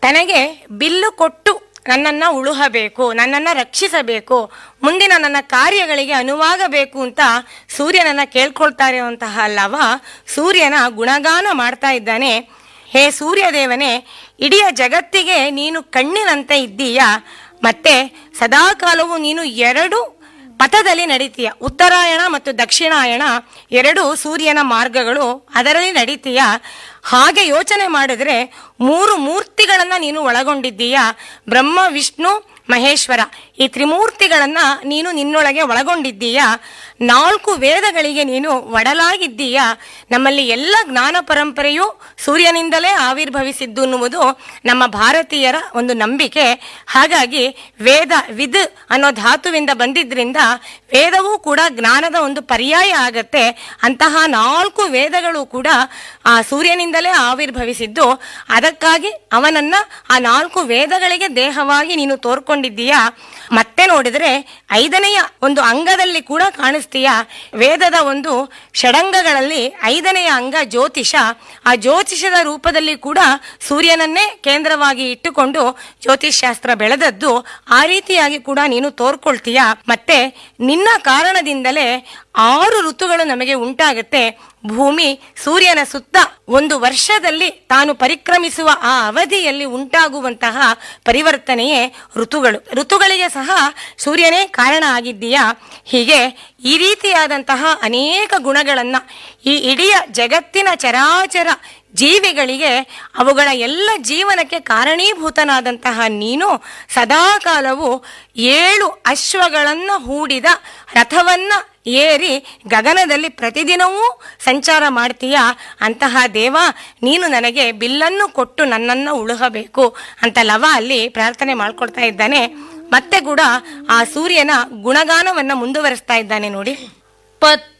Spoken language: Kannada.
ತನಗೆ ಬಿಲ್ಲು ಕೊಟ್ಟು ನನ್ನನ್ನ ಉಳುಹಬೇಕು ನನ್ನನ್ನ ರಕ್ಷಿಸಬೇಕು ಮುಂದಿನ ನನ್ನ ಕಾರ್ಯಗಳಿಗೆ ಅನುವಾಗಬೇಕು ಅಂತ ಸೂರ್ಯನನ್ನ ಕೇಳ್ಕೊಳ್ತಾ ಇರುವಂತಹ ಲವ ಸೂರ್ಯನ ಗುಣಗಾನ ಮಾಡ್ತಾ ಇದ್ದಾನೆ ಹೇ ಸೂರ್ಯದೇವನೇ ಇಡೀ ಜಗತ್ತಿಗೆ ನೀನು ಕಣ್ಣಿನಂತೆ ಇದ್ದೀಯಾ ಮತ್ತೆ ಸದಾಕಾಲವು ನೀನು ಎರಡು ಪಥದಲ್ಲಿ ನಡೀತೀಯ ಉತ್ತರಾಯಣ ಮತ್ತು ದಕ್ಷಿಣಾಯಣ ಎರಡು ಸೂರ್ಯನ ಮಾರ್ಗಗಳು ಅದರಲ್ಲಿ ನಡೀತೀಯ ಹಾಗೆ ಯೋಚನೆ ಮಾಡಿದ್ರೆ ಮೂರು ಮೂರ್ತಿಗಳನ್ನ ನೀನು ಒಳಗೊಂಡಿದ್ದೀಯ ಬ್ರಹ್ಮ ವಿಷ್ಣು ಮಹೇಶ್ವರ ಈ ತ್ರಿಮೂರ್ತಿಗಳನ್ನ ನೀನು ನಿನ್ನೊಳಗೆ ಒಳಗೊಂಡಿದ್ದೀಯ ನಾಲ್ಕು ವೇದಗಳಿಗೆ ನೀನು ಒಡಲಾಗಿದ್ದೀಯ ನಮ್ಮಲ್ಲಿ ಎಲ್ಲ ಜ್ಞಾನ ಪರಂಪರೆಯು ಸೂರ್ಯನಿಂದಲೇ ಆವಿರ್ಭವಿಸಿದ್ದು ಅನ್ನುವುದು ನಮ್ಮ ಭಾರತೀಯರ ಒಂದು ನಂಬಿಕೆ ಹಾಗಾಗಿ ವೇದ ವಿದ್ ಅನ್ನೋ ಧಾತುವಿಂದ ಬಂದಿದ್ರಿಂದ ವೇದವೂ ಕೂಡ ಜ್ಞಾನದ ಒಂದು ಪರ್ಯಾಯ ಆಗತ್ತೆ ಅಂತಹ ನಾಲ್ಕು ವೇದಗಳು ಕೂಡ ಆ ಸೂರ್ಯನಿಂದಲೇ ಆವಿರ್ಭವಿಸಿದ್ದು ಅದಕ್ಕಾಗಿ ಅವನನ್ನ ಆ ನಾಲ್ಕು ವೇದಗಳಿಗೆ ದೇಹವಾಗಿ ನೀನು ತೋರ್ಕೊಂಡಿದ್ದೀಯಾ ಮತ್ತೆ ನೋಡಿದ್ರೆ ಐದನೆಯ ಒಂದು ಅಂಗದಲ್ಲಿ ಕೂಡ ಕಾಣಿಸ್ತೀಯ ವೇದದ ಒಂದು ಷಡಂಗಗಳಲ್ಲಿ ಐದನೆಯ ಅಂಗ ಜ್ಯೋತಿಷ ಆ ಜ್ಯೋತಿಷದ ರೂಪದಲ್ಲಿ ಕೂಡ ಸೂರ್ಯನನ್ನೇ ಕೇಂದ್ರವಾಗಿ ಇಟ್ಟುಕೊಂಡು ಜ್ಯೋತಿಷ್ ಶಾಸ್ತ್ರ ಬೆಳೆದದ್ದು ಆ ರೀತಿಯಾಗಿ ಕೂಡ ನೀನು ತೋರ್ಕೊಳ್ತೀಯ ಮತ್ತೆ ನಿನ್ನ ಕಾರಣದಿಂದಲೇ ಆರು ಋತುಗಳು ನಮಗೆ ಉಂಟಾಗುತ್ತೆ ಭೂಮಿ ಸೂರ್ಯನ ಸುತ್ತ ಒಂದು ವರ್ಷದಲ್ಲಿ ತಾನು ಪರಿಕ್ರಮಿಸುವ ಆ ಅವಧಿಯಲ್ಲಿ ಉಂಟಾಗುವಂತಹ ಪರಿವರ್ತನೆಯೇ ಋತುಗಳು ಋತುಗಳಿಗೆ ಸಹ ಸೂರ್ಯನೇ ಕಾರಣ ಆಗಿದ್ದೀಯಾ ಹೀಗೆ ಈ ರೀತಿಯಾದಂತಹ ಅನೇಕ ಗುಣಗಳನ್ನ ಈ ಇಡೀ ಜಗತ್ತಿನ ಚರಾಚರ ಜೀವಿಗಳಿಗೆ ಅವುಗಳ ಎಲ್ಲ ಜೀವನಕ್ಕೆ ಕಾರಣೀಭೂತನಾದಂತಹ ನೀನು ಸದಾಕಾಲವು ಏಳು ಅಶ್ವಗಳನ್ನ ಹೂಡಿದ ರಥವನ್ನ ಏರಿ ಗಗನದಲ್ಲಿ ಪ್ರತಿದಿನವೂ ಸಂಚಾರ ಮಾಡ್ತೀಯ ಅಂತಹ ದೇವ ನೀನು ನನಗೆ ಬಿಲ್ಲನ್ನು ಕೊಟ್ಟು ನನ್ನನ್ನು ಉಳುಹಬೇಕು ಅಂತ ಲವ ಅಲ್ಲಿ ಪ್ರಾರ್ಥನೆ ಮಾಡ್ಕೊಳ್ತಾ ಇದ್ದಾನೆ ಮತ್ತೆ ಕೂಡ ಆ ಸೂರ್ಯನ ಗುಣಗಾನವನ್ನ ಮುಂದುವರಿಸ್ತಾ ಇದ್ದಾನೆ ನೋಡಿ ಪತ್